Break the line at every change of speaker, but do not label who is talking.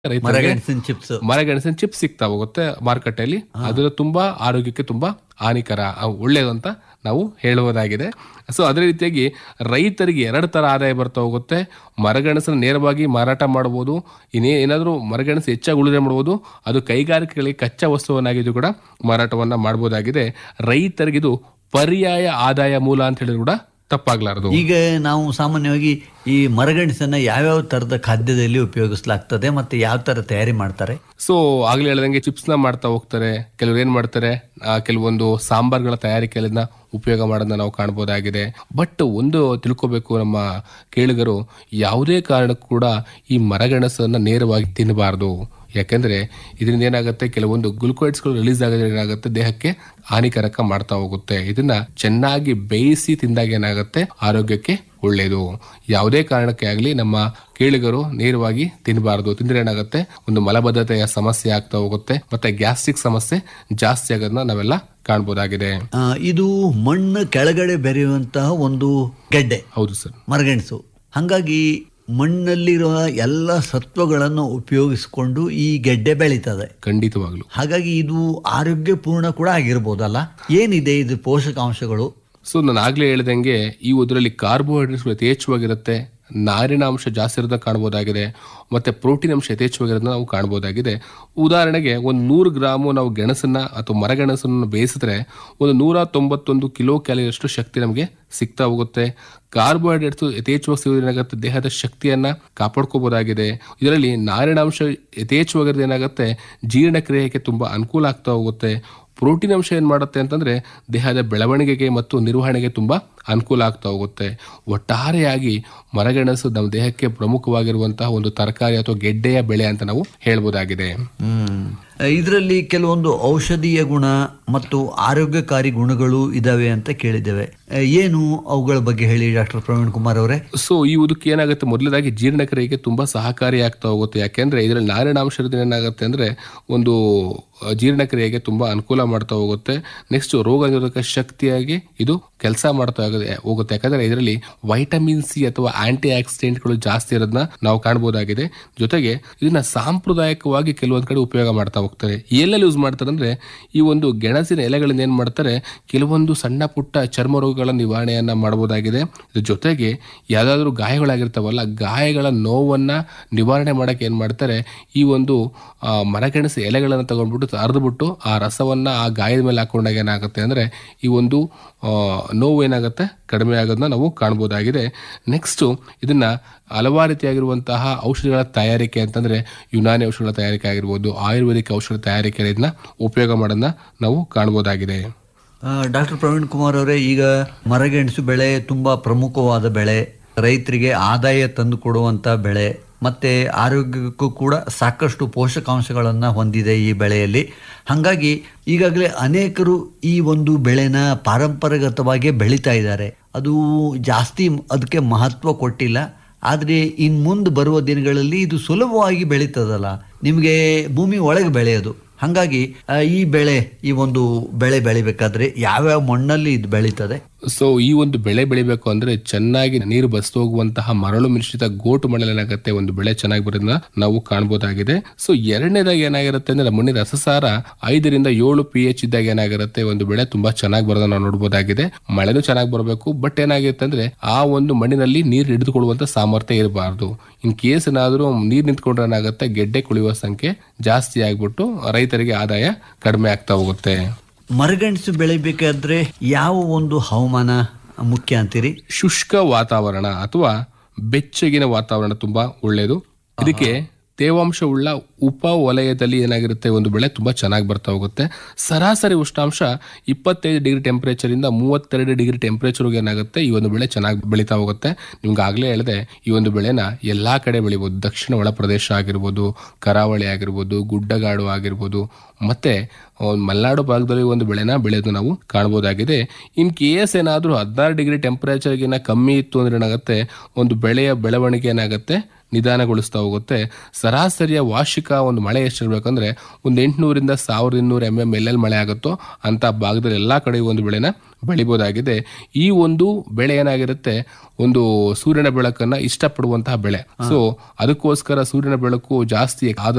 ರೈತರಿಗೆ
ಮರಗೆಣಸಿನ chips
ಮರಗೆಣಸಿನ chips ಸಿಗ್ತಾ ಹೋಗುತ್ತೆ ಮಾರುಕಟ್ಟೆಯಲ್ಲಿ ಅದು ತುಂಬಾ ಆರೋಗ್ಯಕ್ಕೆ ತುಂಬಾ ಹಾನಿಕರ ಅವು ಒಳ್ಳೇದು ಅಂತ ನಾವು ಹೇಳುವುದಾಗಿದೆ ಸೊ ಅದೇ ರೀತಿಯಾಗಿ ರೈತರಿಗೆ ಎರಡು ತರ ಆದಾಯ ಬರ್ತಾ ಹೋಗುತ್ತೆ ಮರಗೆಣಸನ್ನು ನೇರವಾಗಿ ಮಾರಾಟ ಮಾಡಬಹುದು ಇನ್ನೇ ಏನಾದರೂ ಮರಗೆಣಸು ಹೆಚ್ಚಾಗಿ ಉಳಿದ್ರೆ ಮಾಡಬಹುದು ಅದು ಕೈಗಾರಿಕೆಗಳಿಗೆ ಕಚ್ಚಾ ವಸ್ತುವನ್ನಾಗಿದ್ದು ಕೂಡ ಮಾರಾಟವನ್ನ ಮಾಡಬಹುದಾಗಿದೆ ರೈತರಿಗೆ ಇದು ಪರ್ಯಾಯ ಆದಾಯ ಮೂಲ ಅಂತ ಹೇಳಿದ್ರು ಕೂಡ ತಪ್ಪಾಗ್ಲಾರದು
ಈಗ ನಾವು ಸಾಮಾನ್ಯವಾಗಿ ಈ ಮರಗೆಣಸನ್ನ ಯಾವ್ಯಾವ ತರದ ಖಾದ್ಯದಲ್ಲಿ ಉಪಯೋಗಿಸಲಾಗ್ತದೆ ಮತ್ತೆ ಯಾವ ತರ ತಯಾರಿ ಮಾಡ್ತಾರೆ
ಸೊ ಆಗ್ಲೇ ಹೇಳ್ದಂಗೆ ಚಿಪ್ಸ್ ನ ಮಾಡ್ತಾ ಹೋಗ್ತಾರೆ ಕೆಲವರು ಏನ್ ಮಾಡ್ತಾರೆ ಆ, ಕೆಲವೊಂದು ಸಾಂಬಾರ್ಗಳ ತಯಾರಿಕೆಯನ್ನ ಉಪಯೋಗ ಮಾಡೋದನ್ನ ನಾವು ಕಾಣಬಹುದಾಗಿದೆ ಬಟ್ ಒಂದು ತಿಳ್ಕೋಬೇಕು ನಮ್ಮ ಕೇಳುಗರು ಯಾವುದೇ ಕಾರಣಕ್ಕೂ ಕೂಡ ಈ ಮರಗೆಣಸನ್ನ ನೇರವಾಗಿ ತಿನ್ನಬಾರದು ಯಾಕೆಂದ್ರೆ ಇದರಿಂದ ಏನಾಗುತ್ತೆ ಕೆಲವೊಂದು ಗ್ಲುಕೋಯ್ಡ್ಸ್ಗಳು ರಿಲೀಸ್ ಆಗೋದ್ರಿಂದ ಏನಾಗುತ್ತೆ ದೇಹಕ್ಕೆ ಹಾನಿಕರಕ ಮಾಡ್ತಾ ಹೋಗುತ್ತೆ ಇದನ್ನ ಚೆನ್ನಾಗಿ ಬೇಯಿಸಿ ತಿಂದಾಗ ಏನಾಗುತ್ತೆ ಆರೋಗ್ಯಕ್ಕೆ ಒಳ್ಳೆಯದು ಯಾವುದೇ ಕಾರಣಕ್ಕೆ ಆಗಲಿ ನಮ್ಮ ಕೇಳಿಗರು ನೇರವಾಗಿ ತಿನ್ನಬಾರದು ತಿಂದ್ರೆ ಏನಾಗುತ್ತೆ ಒಂದು ಮಲಬದ್ಧತೆಯ ಸಮಸ್ಯೆ ಆಗ್ತಾ ಹೋಗುತ್ತೆ ಮತ್ತೆ ಗ್ಯಾಸ್ಟ್ರಿಕ್ ಸಮಸ್ಯೆ ಜಾಸ್ತಿ ಆಗೋದನ್ನ ನಾವೆಲ್ಲ ಕಾಣಬಹುದಾಗಿದೆ
ಆ, ಇದು ಮಣ್ಣು ಕೆಳಗಡೆ ಬೆರೆಯುವಂತಹ ಒಂದು ಗೆಡ್ಡೆ
ಹೌದು ಸರ್
ಮರಗೆಣಸು ಹಾಗಾಗಿ ಮಣ್ಣಲ್ಲಿರುವ ಎಲ್ಲ ಸತ್ವಗಳನ್ನು ಉಪಯೋಗಿಸಿಕೊಂಡು ಈ ಗೆಡ್ಡೆ ಬೆಳೀತದೆ
ಖಂಡಿತವಾಗ್ಲು
ಹಾಗಾಗಿ ಇದು ಆರೋಗ್ಯಪೂರ್ಣ ಕೂಡ ಆಗಿರ್ಬೋದಲ್ಲ ಏನಿದೆ ಇದು ಪೋಷಕಾಂಶಗಳು
ಸೊ ನಾನು ಆಗ್ಲೇ ಹೇಳ್ದಂಗೆ ಈ ಇದರಲ್ಲಿ ಕಾರ್ಬೋಹೈಡ್ರೇಟ್ಸ್ ಯಥೇಚ್ಛವಾಗಿರುತ್ತೆ ನಾರಿನಾಂಶ ಜಾಸ್ತಿ ಇರೋದನ್ನ ಕಾಣಬಹುದಾಗಿದೆ ಮತ್ತೆ ಪ್ರೋಟೀನ್ ಅಂಶ ಯಥೇಚ್ಛವಾಗಿರೋದನ್ನ ನಾವು ಕಾಣಬಹುದಾಗಿದೆ ಉದಾಹರಣೆಗೆ ಒಂದು ನೂರು ಗ್ರಾಮು ನಾವು ಗೆಣಸನ್ನ ಅಥವಾ ಮರಗೆಣಸನ್ನು ಬೇಯಿಸಿದ್ರೆ ಒಂದು ನೂರ ತೊಂಬತ್ತೊಂದು ಕಿಲೋ ಕ್ಯಾಲರಿಯಷ್ಟು ಶಕ್ತಿ ನಮಗೆ ಸಿಗ್ತಾ ಹೋಗುತ್ತೆ ಕಾರ್ಬೋಹೈಡ್ರೇಟ್ಸ್ ಯಥೇಚ್ಛವಾಗಿ ಸಿಗೋದ್ರಿಂದ ಏನಾಗುತ್ತೆ ದೇಹದ ಶಕ್ತಿಯನ್ನ ಕಾಪಾಡ್ಕೋಬಹುದಾಗಿದೆ ಇದರಲ್ಲಿ ನಾರಿನಾಂಶ ಯಥೇಚ್ಛವಾಗಿರೋದು ಏನಾಗುತ್ತೆ ಜೀರ್ಣಕ್ರಿಯೆಗೆ ತುಂಬಾ ಅನುಕೂಲ ಆಗ್ತಾ ಹೋಗುತ್ತೆ ಪ್ರೋಟೀನ್ ಅಂಶ ಏನ್ ಮಾಡುತ್ತೆ ಅಂತಂದ್ರೆ ದೇಹದ ಬೆಳವಣಿಗೆಗೆ ಮತ್ತು ನಿರ್ವಹಣೆಗೆ ತುಂಬಾ ಅನುಕೂಲ ಆಗ್ತಾ ಹೋಗುತ್ತೆ ಒಟ್ಟಾರೆಯಾಗಿ ಮರಗೆಣಸು ನಮ್ಮ ದೇಹಕ್ಕೆ ಪ್ರಮುಖವಾಗಿರುವಂತಹ ಒಂದು ತರಕಾರಿ ಅಥವಾ ಗೆಡ್ಡೆಯ ಬೆಳೆ ಅಂತ ನಾವು ಹೇಳ್ಬೋದಾಗಿದೆ
ಹ್ಮ್ ಇದರಲ್ಲಿ ಕೆಲವೊಂದು ಔಷಧೀಯ ಗುಣ ಮತ್ತು ಆರೋಗ್ಯಕಾರಿ ಗುಣಗಳು ಇದಾವೆ ಅಂತ ಕೇಳಿದ್ದೇವೆ ಆ, ಏನು ಅವುಗಳ ಬಗ್ಗೆ ಹೇಳಿ ಡಾಕ್ಟರ್ ಪ್ರವೀಣ್ ಕುಮಾರ್ ಅವರೇ
ಸೊ ಈ ಉದಕ್ಕೆ ಏನಾಗುತ್ತೆ ಮೊದಲದಾಗಿ ಜೀರ್ಣಕ್ರಿಯೆಗೆ ತುಂಬಾ ಸಹಕಾರಿ ಆಗ್ತಾ ಹೋಗುತ್ತೆ ಯಾಕೆಂದ್ರೆ ಇದರಲ್ಲಿ ನಾರಿನಾಂಶ ಇರೋದ್ರಿಂದ ಏನಾಗುತ್ತೆ ಅಂದ್ರೆ ಒಂದು ಆ, ಜೀರ್ಣಕ್ರಿಯೆಗೆ ತುಂಬಾ ಅನುಕೂಲ ಮಾಡ್ತಾ ಹೋಗುತ್ತೆ ನೆಕ್ಸ್ಟ್ ರೋಗ ನಿರೋಧಕ ಶಕ್ತಿಯಾಗಿ ಇದು ಕೆಲಸ ಮಾಡ್ತಾ ಹೋಗುತ್ತೆ- ಹೋಗುತ್ತೆ ಯಾಕಂದ್ರೆ ಇದರಲ್ಲಿ ವೈಟಮಿನ್ ಸಿ ಅಥವಾ ಆಂಟಿ ಆಕ್ಸಿಡೆಂಟ್ಗಳು ಜಾಸ್ತಿ ಇರೋದನ್ನ ನಾವು ಕಾಣಬಹುದಾಗಿದೆ ಜೊತೆಗೆ ಇದನ್ನ ಸಾಂಪ್ರದಾಯಿಕವಾಗಿ ಕೆಲವೊಂದ್ ಕಡೆ ಉಪಯೋಗ ಮಾಡ್ತಾ ಹೋಗ್ತಾರೆ ಎಲ್ಲೆಲ್ಲಿ ಯೂಸ್ ಮಾಡ್ತಾರೆ ಅಂದ್ರೆ ಈ ಒಂದು ಗೆಣಸಿನ ಎಲೆಗಳನ್ನ ಏನ್ ಮಾಡ್ತಾರೆ ಕೆಲವೊಂದು ಸಣ್ಣ ಪುಟ್ಟ ಚರ್ಮ ರೋಗಗಳ ನಿವಾರಣೆಯನ್ನ ಮಾಡಬಹುದಾಗಿದೆ ಇದ್ರ ಜೊತೆಗೆ ಯಾವ್ದಾದ್ರು ಗಾಯಗಳಾಗಿರ್ತಾವಲ್ಲ ಗಾಯಗಳ ನೋವನ್ನ ನಿವಾರಣೆ ಮಾಡಕ್ಕೆ ಏನ್ ಮಾಡ್ತಾರೆ ಈ ಒಂದು ಆ, ಮರಗೆಣಸು ಎಲೆಗಳನ್ನ ತಗೊಂಡ್ಬಿಟ್ಟು ಅರ್ದ್ಬಿಟ್ಟು ಆ ರಸವನ್ನ ಆ ಗಾಯದ ಮೇಲೆ ಹಾಕೊಂಡಾಗ ಏನಾಗುತ್ತೆ ಅಂದ್ರೆ ಈ ಒಂದು ಆ, ನೋವು ಏನಾಗುತ್ತೆ ಕಡಿಮೆ ಆಗೋದನ್ನ ನಾವು ಕಾಣಬಹುದಾಗಿದೆ ನೆಕ್ಸ್ಟ್ ಇದನ್ನ ಹಲವಾರು ರೀತಿಯಾಗಿರುವಂತಹ ಔಷಧಿಗಳ ತಯಾರಿಕೆ ಅಂತಂದ್ರೆ ಯುನಾನಿ ಔಷಧಿಗಳ ತಯಾರಿಕೆ ಆಗಿರ್ಬೋದು ಆಯುರ್ವೇದಿಕ್ ಔಷಧ ತಯಾರಿಕೆ ಇದನ್ನ ಉಪಯೋಗ ಮಾಡೋದನ್ನ ನಾವು ಕಾಣಬಹುದಾಗಿದೆ
ಡಾಕ್ಟರ್ ಪ್ರವೀಣ್ ಕುಮಾರ್ ಅವರೇ ಈಗ ಮರಗೆಣಸು ಬೆಳೆ ತುಂಬಾ ಪ್ರಮುಖವಾದ ಬೆಳೆ ರೈತರಿಗೆ ಆದಾಯ ತಂದು ಕೊಡುವಂತ ಬೆಳೆ ಮತ್ತೆ ಆರೋಗ್ಯಕ್ಕೂ ಕೂಡ ಸಾಕಷ್ಟು ಪೋಷಕಾಂಶಗಳನ್ನು ಹೊಂದಿದೆ ಈ ಬೆಳೆಯಲ್ಲಿ ಹಾಗಾಗಿ ಈಗಾಗಲೇ ಅನೇಕರು ಈ ಒಂದು ಬೆಳೆನ ಪಾರಂಪರಾಗತವಾಗಿ ಬೆಳೀತಾ ಇದ್ದಾರೆ ಅದು ಜಾಸ್ತಿ ಅದಕ್ಕೆ ಮಹತ್ವ ಕೊಟ್ಟಿಲ್ಲ ಆದರೆ ಇನ್ನು ಮುಂದೆ ಬರುವ ದಿನಗಳಲ್ಲಿ ಇದು ಸುಲಭವಾಗಿ ಬೆಳೀತದಲ್ಲ ನಿಮಗೆ ಭೂಮಿ ಒಳಗೆ ಬೆಳೆಯೋದು ಹಾಗಾಗಿ ಆ, ಈ ಬೆಳೆ ಈ ಒಂದು ಬೆಳೆ ಬೆಳಿಬೇಕಾದ್ರೆ ಯಾವ್ಯಾವ ಮಣ್ಣಲ್ಲಿ ಇದು ಬೆಳೀತದೆ
ಸೊ ಈ ಒಂದು ಬೆಳೆ ಬೆಳಿಬೇಕು ಅಂದ್ರೆ ಚೆನ್ನಾಗಿ ನೀರು ಬಸ್ತು ಹೋಗುವಂತಹ ಮರಳು ಮಿಶ್ರಿತ ಗೋಟು ಮಣ್ಣಲ್ಲಿ ಏನಾಗುತ್ತೆ ಒಂದು ಬೆಳೆ ಚೆನ್ನಾಗಿ ಬರೋದನ್ನ ನಾವು ಕಾಣಬಹುದಾಗಿದೆ ಸೊ ಎರಡನೇದಾಗಿ ಏನಾಗಿರುತ್ತೆ ಅಂದ್ರೆ ಮಣ್ಣಿನ ರಸಸಾರ ಐದರಿಂದ ಏಳು ಪಿ ಎಚ್ ಇದ್ದಾಗ ಏನಾಗಿರುತ್ತೆ ಒಂದು ಬೆಳೆ ತುಂಬಾ ಚೆನ್ನಾಗಿ ಬರೋದನ್ನ ನಾವು ನೋಡಬಹುದಾಗಿದೆ ಮಳೆನೂ ಚೆನ್ನಾಗಿ ಬರಬೇಕು ಬಟ್ ಏನಾಗಿರುತ್ತೆ ಅಂದ್ರೆ ಆ ಒಂದು ಮಣ್ಣಿನಲ್ಲಿ ನೀರು ಹಿಡಿದುಕೊಳ್ಳುವಂತ ಸಾಮರ್ಥ್ಯ ಇರಬಾರ್ದು ಇನ್ ಕೇಸ್ ಏನಾದ್ರೂ ನೀರು ನಿಂತ್ಕೊಂಡ್ರೆ ಏನಾಗುತ್ತೆ ಗೆಡ್ಡೆ ಕುಳಿಯುವ ಸಂಖ್ಯೆ ಜಾಸ್ತಿ ಆಗ್ಬಿಟ್ಟು ರೈತರಿಗೆ ಆದಾಯ ಕಡಿಮೆ ಆಗ್ತಾ ಹೋಗುತ್ತೆ
ಮರಗೆಣಸು ಬೆಳಿಬೇಕಾದ್ರೆ ಯಾವ ಒಂದು ಹವಾಮಾನ ಮುಖ್ಯ ಅಂತೀರಿ
ಶುಷ್ಕ ವಾತಾವರಣ ಅಥವಾ ಬೆಚ್ಚಗಿನ ವಾತಾವರಣ ತುಂಬಾ ಒಳ್ಳೆಯದು ಇದಕ್ಕೆ ತೇವಾಂಶವುಳ್ಳ ಉಪ ವಲಯದಲ್ಲಿ ಏನಾಗಿರುತ್ತೆ ಒಂದು ಬೆಳೆ ತುಂಬಾ ಚೆನ್ನಾಗಿ ಬರ್ತಾ ಹೋಗುತ್ತೆ ಸರಾಸರಿ ಉಷ್ಣಾಂಶ ಇಪ್ಪತ್ತೈದು ಡಿಗ್ರಿ ಟೆಂಪರೇಚರ್ ಇಂದ ಮೂವತ್ತೆರಡು ಡಿಗ್ರಿ ಟೆಂಪರೇಚರ್ ಏನಾಗುತ್ತೆ ಈ ಒಂದು ಬೆಳೆ ಚೆನ್ನಾಗಿ ಬೆಳೀತಾ ಹೋಗುತ್ತೆ ನಿಮ್ಗೆ ಆಗ್ಲೇ ಹೇಳಿದೆ ಈ ಒಂದು ಬೆಳೆನ ಎಲ್ಲಾ ಕಡೆ ಬೆಳಿಬಹುದು ದಕ್ಷಿಣ ಒಳ ಪ್ರದೇಶ ಆಗಿರ್ಬೋದು ಕರಾವಳಿ ಆಗಿರ್ಬೋದು ಗುಡ್ಡಗಾಡು ಆಗಿರ್ಬೋದು ಮತ್ತೆ ಆ, ಮಲೆನಾಡು ಭಾಗದಲ್ಲಿ ಒಂದು ಬೆಳೆನ ಬೆಳೆಯೋದು ನಾವು ಕಾಣಬಹುದಾಗಿದೆ ಇನ್ ಕೇಸ್ ಏನಾದ್ರೂ ಹದಿನಾರು ಡಿಗ್ರಿ ಟೆಂಪರೇಚರ್ಗಿನ ಕಮ್ಮಿ ಇತ್ತು ಅಂದ್ರೆ ಏನಾಗುತ್ತೆ ಒಂದು ಬೆಳೆಯ ಬೆಳವಣಿಗೆ ಏನಾಗುತ್ತೆ ನಿಧಾನಗೊಳಿಸ್ತಾ ಹೋಗುತ್ತೆ ಸರಾಸರಿಯ ವಾರ್ಷಿಕ ಒಂದು ಮಳೆ ಎಷ್ಟಿರ್ಬೇಕಂದ್ರೆ ಒಂದು ಎಂಟುನೂರಿಂದ ಸಾವಿರದ ಇನ್ನೂರು ಎಂ ಎಂ ಎಲ್ಲೆಲ್ಲಿ ಮಳೆ ಆಗುತ್ತೋ ಅಂತ ಭಾಗದಲ್ಲಿ ಎಲ್ಲಾ ಕಡೆ ಈ ಒಂದು ಬೆಳೆನ ಬೆಳಿಬೋದಾಗಿದೆ ಈ ಒಂದು ಬೆಳೆ ಏನಾಗಿರುತ್ತೆ ಒಂದು ಸೂರ್ಯನ ಬೆಳಕನ್ನ ಇಷ್ಟಪಡುವಂತಹ ಬೆಳೆ ಸೊ ಅದಕ್ಕೋಸ್ಕರ ಸೂರ್ಯನ ಬೆಳಕು ಜಾಸ್ತಿ ಆದ